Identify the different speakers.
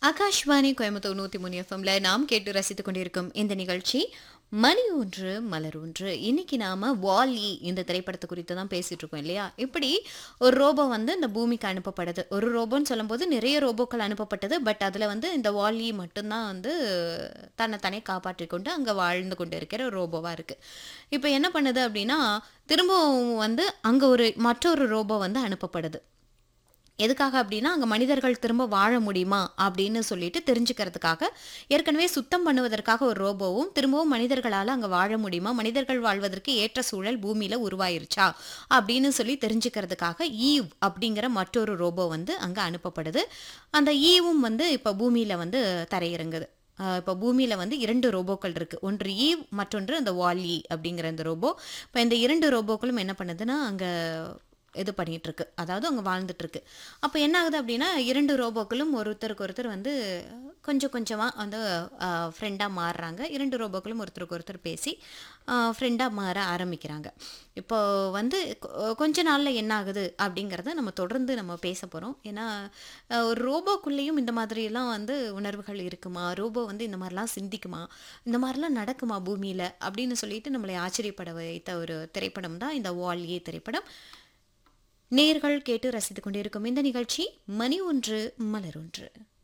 Speaker 1: ஆகாஷ்வாணி கோயம்புத்தூர் நூத்தி மூணு எஃப்எம்ல நாம் கேட்டு ரசித்துக் கொண்டிருக்கும் இந்த நிகழ்ச்சி மணி ஒன்று மலர் ஒன்று இன்னைக்கு நாம வாலி இந்த திரைப்படத்தை குறித்து தான் பேசிட்டு இருக்கோம் இல்லையா இப்படி ஒரு ரோபோ வந்து இந்த பூமிக்கு அனுப்பப்படுது ஒரு ரோபோன்னு சொல்லும்போது நிறைய ரோபோக்கள் அனுப்பப்பட்டது பட் அதுல வந்து இந்த வாலி மட்டும்தான் வந்து தன்னை தானே காப்பாற்றிக் கொண்டு அங்க வாழ்ந்து கொண்டு இருக்கிற ஒரு ரோபோவா இருக்கு இப்போ என்ன பண்ணுது அப்படின்னா திரும்பவும் வந்து அங்க ஒரு மற்றொரு ரோபோ வந்து அனுப்பப்படுது எதுக்காக அப்படின்னா அங்கே மனிதர்கள் திரும்ப வாழ முடியுமா அப்படின்னு சொல்லிட்டு தெரிஞ்சுக்கிறதுக்காக ஏற்கனவே சுத்தம் பண்ணுவதற்காக ஒரு ரோபோவும் திரும்பவும் மனிதர்களால் அங்கே வாழ முடியுமா மனிதர்கள் வாழ்வதற்கு ஏற்ற சூழல் பூமியில் உருவாயிருச்சா அப்படின்னு சொல்லி தெரிஞ்சுக்கிறதுக்காக ஈவ் அப்படிங்கிற மற்றொரு ரோபோ வந்து அங்கே அனுப்பப்படுது அந்த ஈவும் வந்து இப்போ பூமியில் வந்து தரையிறங்குது ஆஹ் இப்போ பூமியில் வந்து இரண்டு ரோபோக்கள் இருக்குது ஒன்று ஈவ் மற்றொன்று அந்த வாலி அப்படிங்கிற அந்த ரோபோ இப்போ இந்த இரண்டு ரோபோக்களும் என்ன பண்ணுதுன்னா அங்கே இது பண்ணிட்டு இருக்கு அதாவது அங்கே வாழ்ந்துட்டு இருக்கு அப்போ என்ன ஆகுது அப்படின்னா இரண்டு ரோபோக்களும் ஒருத்தருக்கு ஒருத்தர் வந்து கொஞ்சம் கொஞ்சமாக வந்து ஃப்ரெண்டாக மாறுறாங்க இரண்டு ரோபோக்களும் ஒருத்தருக்கு ஒருத்தர் பேசி ஃப்ரெண்டாக மாற ஆரம்பிக்கிறாங்க இப்போ வந்து கொ- கொஞ்ச நாளில் என்ன ஆகுது அப்படிங்கிறத நம்ம தொடர்ந்து நம்ம பேச போகிறோம் ஏன்னா அஹ், ஒரு ரோபோக்குள்ளேயும் இந்த மாதிரியெல்லாம் வந்து உணர்வுகள் இருக்குமா ரோபோ வந்து இந்த மாதிரிலாம் சிந்திக்குமா இந்த மாதிரிலாம் நடக்குமா பூமியில் அப்படின்னு சொல்லிட்டு நம்மளை ஆச்சரியப்பட வைத்த ஒரு திரைப்படம் தான் இந்த வால்யே திரைப்படம் நேர்கள் கேட்டு ரசித்துக் கொண்டிருக்கும் இந்த நிகழ்ச்சி மணி ஒன்று மலர் ஒன்று